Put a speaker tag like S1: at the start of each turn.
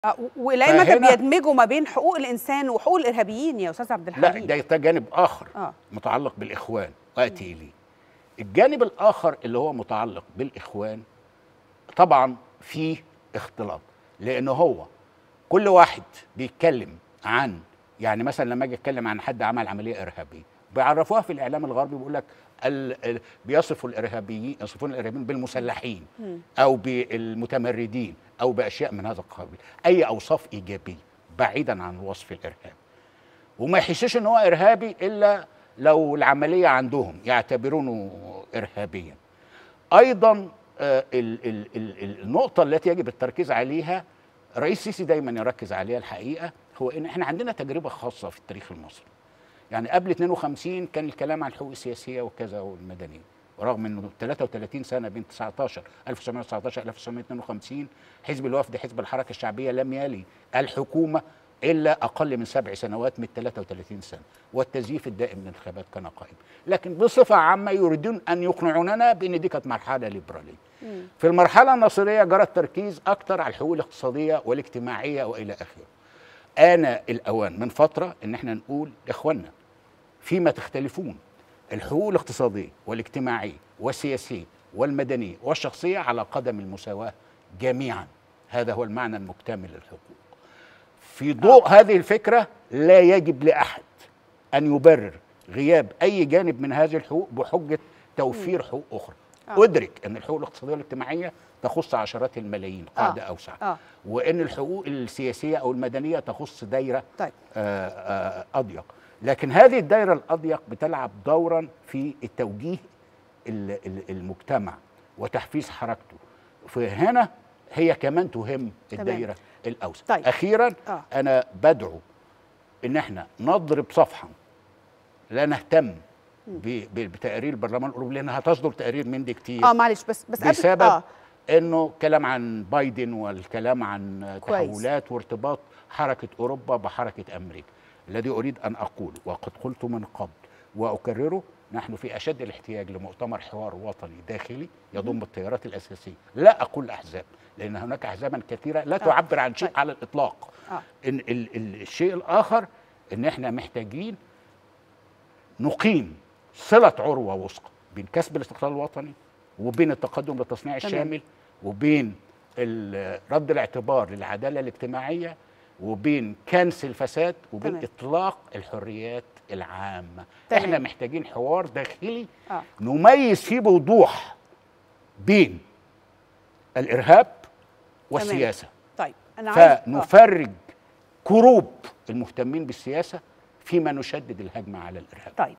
S1: آه، ولا متى
S2: فهنا-
S1: بيدمجوا ما بين حقوق الانسان وحقوق الارهابيين يا استاذ عبد
S2: لا
S1: الحليم
S2: ده ده جانب اخر
S1: اه
S2: متعلق بالاخوان واتي اليه الجانب الاخر اللي هو متعلق بالاخوان طبعا فيه اختلاط لان هو كل واحد بيتكلم عن يعني مثلا لما اجي اتكلم عن حد عمل عمليه ارهابيه بيعرفوها في الاعلام الغربي بيقول لك ال- ال- بيصفوا الارهابيين يصفون الارهابيين بالمسلحين او بالمتمردين او باشياء من هذا القبيل اي اوصاف ايجابيه بعيدا عن وصف الارهاب وما يحسش ان هو ارهابي الا لو العمليه عندهم يعتبرونه ارهابيا ايضا آه، ال- ال- ال- ال- النقطه التي يجب التركيز عليها رئيس السيسي دايما يركز عليها الحقيقه هو ان احنا عندنا تجربه خاصه في التاريخ المصري يعني قبل 52 كان الكلام عن الحقوق السياسيه وكذا والمدنيه ورغم انه 33 سنه بين 19 1919 1952 حزب الوفد حزب الحركه الشعبيه لم يلي الحكومه الا اقل من سبع سنوات من 33 سنه والتزييف الدائم من الانتخابات كان قائم لكن بصفه عامه يريدون ان يقنعوننا بان دي كانت مرحله ليبراليه في المرحله الناصريه جرى التركيز اكثر على الحقوق الاقتصاديه والاجتماعيه والى اخره آن الأوان من فترة إن احنا نقول إخوانا فيما تختلفون الحقوق الاقتصادية والاجتماعية والسياسية والمدنية والشخصية على قدم المساواة جميعا هذا هو المعنى المكتمل للحقوق في ضوء هذه الفكرة لا يجب لأحد أن يبرر غياب أي جانب من هذه الحقوق بحجة توفير حقوق أخرى
S1: آه.
S2: أدرك أن الحقوق الاقتصادية والاجتماعية تخص عشرات الملايين قاعدة أوسع
S1: اه
S2: وان الحقوق السياسيه او المدنيه تخص دايره
S1: طيب
S2: آه، آه، اضيق لكن هذه الدايره الاضيق بتلعب دورا في التوجيه ال- ال- المجتمع وتحفيز حركته فهنا هي كمان تهم الدايره الاوسع
S1: طيب.
S2: اخيرا
S1: آه.
S2: انا بدعو ان احنا نضرب صفحا لا نهتم ب- ب- بتقارير البرلمان الاوروبي لانها هتصدر تقارير من دي كتير
S1: اه معلش بس بس قبل
S2: بسبب
S1: اه
S2: انه كلام عن بايدن والكلام عن
S1: كويس.
S2: تحولات وارتباط حركه اوروبا بحركه امريكا الذي اريد ان اقوله وقد قلت من قبل واكرره نحن في اشد الاحتياج لمؤتمر حوار وطني داخلي يضم التيارات الاساسيه لا اقول احزاب لان هناك احزابا كثيره لا تعبر عن شيء
S1: طيب.
S2: على الاطلاق
S1: اه
S2: إن ال ال الشيء الاخر ان احنا محتاجين نقيم صله عروه وثقى بين كسب الاستقلال الوطني وبين التقدم للتصنيع
S1: تمام.
S2: الشامل وبين ال- رد الاعتبار للعداله الاجتماعيه وبين كنس الفساد وبين
S1: تمام.
S2: اطلاق الحريات العامه
S1: تمام.
S2: احنا محتاجين حوار داخلي
S1: اه
S2: نميز فيه بوضوح بين الارهاب والسياسه
S1: طيب انا عايز آه.
S2: فنفرج كروب المهتمين بالسياسه فيما نشدد الهجمه على الارهاب
S1: طيب